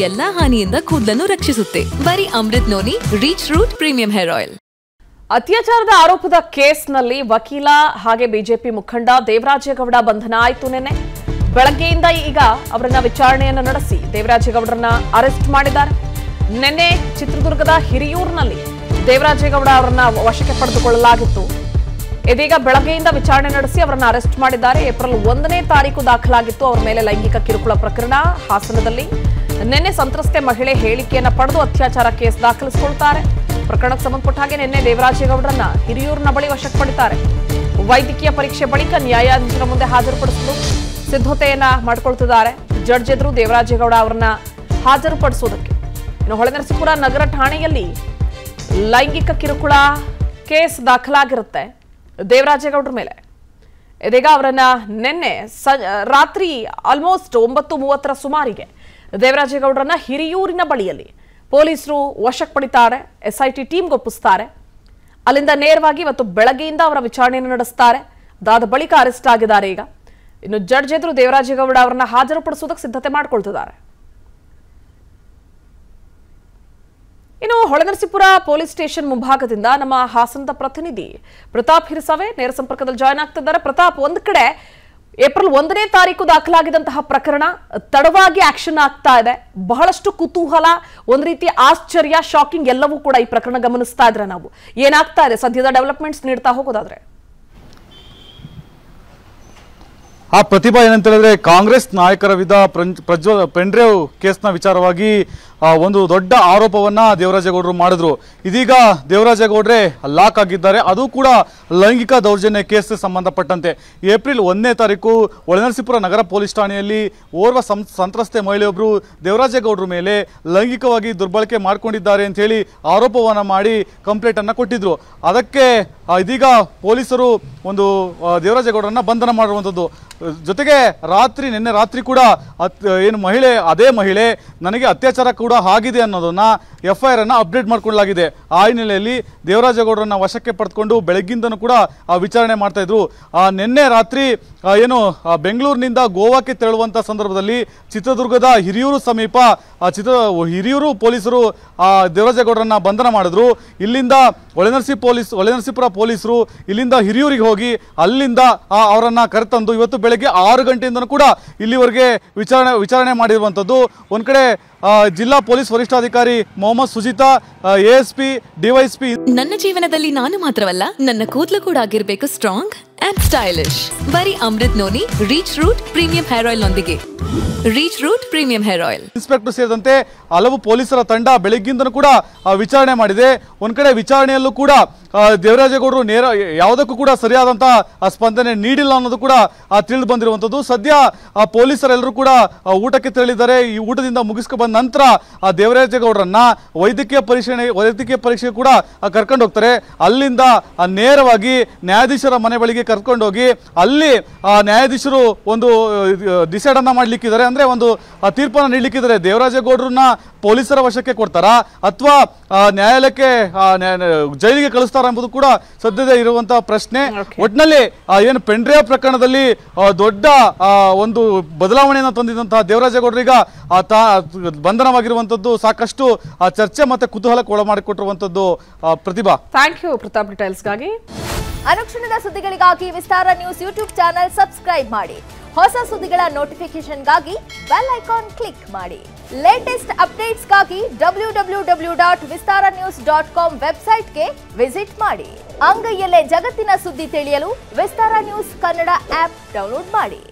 ಎಲ್ಲಾ ಹಾನಿಯಿಂದ ಕೂದಲನ್ನು ರಕ್ಷಿಸುತ್ತೆ ಬರೀ Amrut noni reach root premium hair oil ಅತ್ಯಾಚಾರದ ಆರೋಪದ ಕೇಸ್ನಲ್ಲಿ ವಕೀಲ ಹಾಗೆ ಬಿಜೆಪಿ ಮುಖಂಡ ದೇವರಾಜೇಗೌಡ ಬಂಧನ ಆಯಿತು ನಿನ್ನೆ ಬೆಳಗ್ಗೆಯಿಂದ ಈಗ ಅವರನ್ನ ವಿಚಾರಣೆಯನ್ನು ನಡೆಸಿ ದೇವರಾಜೇಗೌಡರನ್ನ ಅರೆಸ್ಟ್ ಮಾಡಿದ್ದಾರೆ ನಿನ್ನೆ ಚಿತ್ರದುರ್ಗದ ಹಿರಿಯೂರಿನಲ್ಲಿ ದೇವರಾಜೇಗೌಡ ಅವರನ್ನ ವಶಕ್ಕೆ ಪಡೆದುಕೊಳ್ಳಲಾಗಿತ್ತು ಇದೀಗ ಬೆಳಗ್ಗೆಯಿಂದ ವಿಚಾರಣೆ ನಡೆಸಿ ಅವರನ್ನ ಅರೆಸ್ಟ್ ಮಾಡಿದ್ದಾರೆ ಏಪ್ರಿಲ್ ಒಂದನೇ ತಾರೀಕು ದಾಖಲಾಗಿತ್ತು ಅವರ ಮೇಲೆ ಲೈಂಗಿಕ ಕಿರುಕುಳ ಪ್ರಕರಣ ಹಾಸನದಲ್ಲಿ ನಿನ್ನೆ ಸಂತ್ರಸ್ತೆ ಮಹಿಳೆ ಹೇಳಿಕೆಯನ್ನ ಪಡೆದು ಅತ್ಯಾಚಾರ ಕೇಸ್ ದಾಖಲಿಸಿಕೊಳ್ತಾರೆ ಪ್ರಕರಣಕ್ಕೆ ಸಂಬಂಧಪಟ್ಟ ಹಾಗೆ ನಿನ್ನೆ ದೇವರಾಜೇಗೌಡರನ್ನ ಹಿರಿಯೂರಿನ ಬಳಿ ವಶಕ್ಕೆ ಪಡಿತಾರೆ ವೈದ್ಯಕೀಯ ಪರೀಕ್ಷೆ ಬಳಿಕ ನ್ಯಾಯಾಧೀಶರ ಮುಂದೆ ಹಾಜರುಪಡಿಸಲು ಸಿದ್ಧತೆಯನ್ನ ಮಾಡಿಕೊಳ್ತಿದ್ದಾರೆ ಜಡ್ಜ್ ಎದುರು ದೇವರಾಜೇಗೌಡ ಅವರನ್ನ ಹಾಜರುಪಡಿಸುವುದಕ್ಕೆ ಇನ್ನು ಹೊಳೆನರಸೀಪುರ ನಗರ ಠಾಣೆಯಲ್ಲಿ ಲೈಂಗಿಕ ಕಿರುಕುಳ ಕೇಸ್ ದಾಖಲಾಗಿರುತ್ತೆ ದೇವರಾಜೇಗೌಡರ ಮೇಲೆ ಇದೀಗ ಅವರನ್ನ ನಿನ್ನೆ ಸ ರಾತ್ರಿ ಆಲ್ಮೋಸ್ಟ್ ಒಂಬತ್ತು ಮೂವತ್ತರ ಸುಮಾರಿಗೆ ದೇವರಾಜೇಗೌಡರನ್ನ ಹಿರಿಯೂರಿನ ಬಳಿಯಲ್ಲಿ ಪೊಲೀಸರು ವಶಕ್ಕೆ ಪಡಿತಾರೆ ಎಸ್ಐಟಿ ಟೀಮ್ಗೆ ಒಪ್ಪಿಸ್ತಾರೆ ಅಲ್ಲಿಂದ ನೇರವಾಗಿ ಇವತ್ತು ಬೆಳಗ್ಗೆಯಿಂದ ಅವರ ವಿಚಾರಣೆಯನ್ನು ನಡೆಸ್ತಾರೆ ಅದಾದ ಬಳಿಕ ಅರೆಸ್ಟ್ ಆಗಿದ್ದಾರೆ ಈಗ ಇನ್ನು ಜಡ್ಜ್ ಎದುರು ದೇವರಾಜೇಗೌಡ ಅವರನ್ನ ಹಾಜರುಪಡಿಸುವುದಕ್ಕೆ ಸಿದ್ಧತೆ ಮಾಡ್ಕೊಳ್ತಿದ್ದಾರೆ ಇನ್ನು ಹೊಳೆನರಸೀಪುರ ಪೊಲೀಸ್ ಸ್ಟೇಷನ್ ಮುಂಭಾಗದಿಂದ ನಮ್ಮ ಹಾಸನದ ಪ್ರತಿನಿಧಿ ಪ್ರತಾಪ್ ಹಿರಸವೆ ನೇರ ಸಂಪರ್ಕದಲ್ಲಿ ಜಾಯ್ನ್ ಆಗ್ತಿದ್ದಾರೆ ಪ್ರತಾಪ್ ಒಂದ್ ಕಡೆ ಏಪ್ರಿಲ್ ಒಂದನೇ ತಾರೀಕು ದಾಖಲಾಗಿದಂತಹ ಪ್ರಕರಣ ತಡವಾಗಿ ಆಕ್ಷನ್ ಆಗ್ತಾ ಇದೆ ಬಹಳಷ್ಟು ಕುತೂಹಲ ಒಂದ್ ರೀತಿ ಆಶ್ಚರ್ಯ ಶಾಕಿಂಗ್ ಎಲ್ಲವೂ ಕೂಡ ಈ ಪ್ರಕರಣ ಗಮನಿಸ್ತಾ ಇದ್ರೆ ನಾವು ಏನಾಗ್ತಾ ಇದೆ ಸದ್ಯದ ಡೆವಲಪ್ಮೆಂಟ್ಸ್ ನೀಡ್ತಾ ಹೋಗೋದಾದ್ರೆ ಆ ಪ್ರತಿಭಾ ಏನಂತ ಹೇಳಿದ್ರೆ ಕಾಂಗ್ರೆಸ್ ನಾಯಕರ ವಿರುದ್ಧ ಪ್ರಂ- ಪ್ರಜ್ವಲ್ ಪೆಂಡ್ರೇವ್ ಕೇಸ್ನ ವಿಚಾರವಾಗಿ ಆ, ಒಂದು ದೊಡ್ಡ ಆರೋಪವನ್ನ ದೇವರಾಜೇಗೌಡರು ಮಾಡಿದ್ರು ಇದೀಗ ದೇವರಾಜೇಗೌಡ್ರೆ ಲಾಕ್ ಆಗಿದ್ದಾರೆ ಅದು ಕೂಡ ಲೈಂಗಿಕ ದೌರ್ಜನ್ಯ ಕೇಸ್ ಸಂಬಂಧಪಟ್ಟಂತೆ ಏಪ್ರಿಲ್ ಒಂದನೇ ತಾರೀಕು ಒಳನರಸೀಪುರ ನಗರ ಪೊಲೀಸ್ ಠಾಣೆಯಲ್ಲಿ ಓರ್ವ ಸಂ ಸಂತ್ರಸ್ತೆ ಮಹಿಳೆಯೊಬ್ಬರು ದೇವರಾಜೇಗೌಡರ ಮೇಲೆ ಲೈಂಗಿಕವಾಗಿ ದುರ್ಬಳಕೆ ಮಾಡ್ಕೊಂಡಿದ್ದಾರೆ ಅಂತ ಹೇಳಿ ಆರೋಪವನ್ನ ಮಾಡಿ ಕಂಪ್ಲೇಂಟ್ ಅನ್ನ ಕೊಟ್ಟಿದ್ರು ಅದಕ್ಕೆ ಆ, ಇದೀಗ ಪೊಲೀಸರು ಒಂದು ಆ, ದೇವರಾಜೇಗೌಡರನ್ನ ಬಂಧನ ಮಾಡಿರುವಂಥದ್ದು ಜೊತೆಗೆ ರಾತ್ರಿ ನಿನ್ನೆ ರಾತ್ರಿ ಕೂಡ ಅತ್- ಏನು ಮಹಿಳೆ ಅದೇ ಮಹಿಳೆ ನನಗೆ ಅತ್ಯಾಚಾರ ಕೂಡ ಆಗಿದೆ ಅನ್ನೋದನ್ನ ಎಫ್ ಐ ಆರ್ ಅನ್ನ ಅಪ್ಡೇಟ್ ಮಾಡ್ಕೊಳ್ಳಲಾಗಿದೆ ಆ ಹಿನ್ನೆಲೆಯಲ್ಲಿ ದೇವರಾಜೇಗೌಡರನ್ನ ವಶಕ್ಕೆ ಪಡೆದುಕೊಂಡು ಬೆಳಗ್ಗಿಂದನೂ ಕೂಡ ಆ ವಿಚಾರಣೆ ಮಾಡ್ತಾ ಇದ್ರು ಆ ನಿನ್ನೆ ರಾತ್ರಿ ಆ, ಏನು ಆ, ಬೆಂಗಳೂರಿನಿಂದ ಗೋವಾಕ್ಕೆ ತೆರಳುವಂತ ಸಂದರ್ಭದಲ್ಲಿ ಚಿತ್ರದುರ್ಗದ ಹಿರಿಯೂರು ಸಮೀಪ ಆ ಚಿತ್ರ ಹಿರಿಯೂರು ಪೊಲೀಸರು ಆ ದೇವರಾಜೇಗೌಡರನ್ನ ಬಂಧನ ಮಾಡಿದ್ರು ಇಲ್ಲಿಂದ ಒಳನರಸಿ ಪೊಲೀಸ್ ಒಳನರಸೀಪುರ ಪೊಲೀಸರು ಇಲ್ಲಿಂದ ಹಿರಿಯೂರಿಗೆ ಹೋಗಿ ಅಲ್ಲಿಂದ ಆ ಅವರನ್ನ ಕರೆತಂದು ಇವತ್ತು ಬೆಳಗ್ಗೆ ಆರು ಗಂಟೆಯಿಂದನೂ ಕೂಡ ಇಲ್ಲಿವರೆಗೆ ವಿಚಾರಣೆ ವಿಚಾರಣೆ ಮಾಡಿರುವಂಥದ್ದು ಒಂದ್ ಕಡೆ ಆ, ಜಿಲ್ಲಾ ಪೊಲೀಸ್ ವರಿಷ್ಠಾಧಿಕಾರಿ Mohammed Sujitha A S P DYSP ನನ್ನ ಜೀವನದಲ್ಲಿ ನಾನು ಮಾತ್ರವಲ್ಲ ನನ್ನ ಕೂದಲು ಕೂಡ ಆಗಿರ್ಬೇಕು ಸ್ಟ್ರಾಂಗ್ ಅಂಡ್ ಸ್ಟೈಲಿಶ್ ಬರೀ Amrut noni reach root premium hair oil ನೊಂದಿಗೆ reach root premium hair oil inspector ಸೇರಿದಂತೆ ಹಲವು ಪೊಲೀಸರ ತಂಡ ಬೆಳಗ್ಗಿಂದನೂ ಕೂಡ ಆ, ವಿಚಾರಣೆ ಮಾಡಿದೆ ಒಂದ್ ಕಡೆ ವಿಚಾರಣೆಯಲ್ಲೂ ಕೂಡ ಆ, ದೇವರಾಜೇಗೌಡರು ನೇರ ಯಾವುದಕ್ಕೂ ಕೂಡ ಸರಿಯಾದಂತ ಆ, ಸ್ಪಂದನೆ ನೀಡಿಲ್ಲ ಅನ್ನೋದು ಕೂಡ ತಿಳಿದು ಬಂದಿರುವಂತದ್ದು ಸದ್ಯ ಆ, ಪೊಲೀಸರೆಲ್ಲರೂ ಕೂಡ ಆ, ಊಟಕ್ಕೆ ತೆರಳಿದ್ದಾರೆ ಈ ಊಟದಿಂದ ಮುಗಿಸ್ಕೊ ಬಂದ ನಂತರ ಆ ದೇವರಾಜೇಗೌಡರನ್ನ ವೈದ್ಯಕೀಯ ಪರೀಕ್ಷೆ ವೈದ್ಯಕೀಯ ಪರೀಕ್ಷೆ ಕೂಡ ಕರ್ಕೊಂಡು ಹೋಗ್ತಾರೆ ಅಲ್ಲಿಂದ ಆ, ನೇರವಾಗಿ ನ್ಯಾಯಾಧೀಶರ ಮನೆ ಬಳಿಗೆ ಕರ್ಕೊಂಡು ಹೋಗಿ ಅಲ್ಲಿ ಆ, ನ್ಯಾಯಾಧೀಶರು ಒಂದು ಡಿಸೈಡ್ ಅನ್ನ ಮಾಡ್ಲಿಕ್ಕಿದ್ದಾರೆ ಅಂದ್ರೆ ಒಂದು ಆ, ತೀರ್ಪನ್ನ ನೀಡ್ಲಿಕ್ಕಿದ್ದಾರೆ ದೇವರಾಜೇಗೌಡರನ್ನ ಪೊಲೀಸರ ವಶಕ್ಕೆ ಕೊಡ್ತಾರಾ ಅಥವಾ ನ್ಯಾಯಾಲಯಕ್ಕೆ ಆ, ನ್ಯಾಯ- ನ್ಯಾಯ- ಜೈಲಿಗೆ ಕಳಿಸ್ತಾರ ಎಂಬುದು ಕೂಡ ಸದ್ಯದ ಇರುವಂತಹ ಪ್ರಶ್ನೆ ಒಟ್ಟಿನಲ್ಲಿ ಆ, ಏನು ಪೆಂಡ್ರೇವ್ ಪ್ರಕರಣದಲ್ಲಿ ಆ, ದೊಡ್ಡ ಆ, ಒಂದು ಬದಲಾವಣೆಯನ್ನು ತಂದಿದ್ದಂತಹ ದೇವರಾಜೇಗೌಡರೀಗ ಆ, ತಾ ಬಂಧನವಾಗಿರುವಂತದ್ದು ಸಾಕಷ್ಟು ಆ, ಚರ್ಚೆ ಮತ್ತೆ ಕುತೂಹಲಕ್ಕೆ ಒಳ ಮಾಡಿಕೊಟ್ಟಿರುವಂತದ್ದು ಆ, ಪ್ರತಿಭಾ ಥ್ಯಾಂಕ್ ಯು ಪ್ರತಾಪ್ ಡಿಟೇಲ್ಸ್ಗಾಗಿ ಅನುಕ್ಷಣದ ಸುದ್ದಿಗಳಿಗಾಗಿ Vistara news YouTube channel subscribe ಮಾಡಿ ಹೊಸ ಸುದ್ದಿಗಳ ನೋಟಿಫಿಕೇಶನ್ಗಾಗಿ ಬೆಲ್ ಐಕಾನ್ ಕ್ಲಿಕ್ ಮಾಡಿ ಲೇಟೆಸ್ಟ್ ಅಪ್ಡೇಟ್ಸ್ಗಾಗಿ W W W dot Vistara news dot com ವೆಬ್ಸೈಟ್ಗೆ ವಿಸಿಟ್ ಮಾಡಿ ಅಂಗೈಯಲ್ಲೇ ಜಗತ್ತಿನ ಸುದ್ದಿ ತಿಳಿಯಲು Vistara news Kannada app download ಮಾಡಿ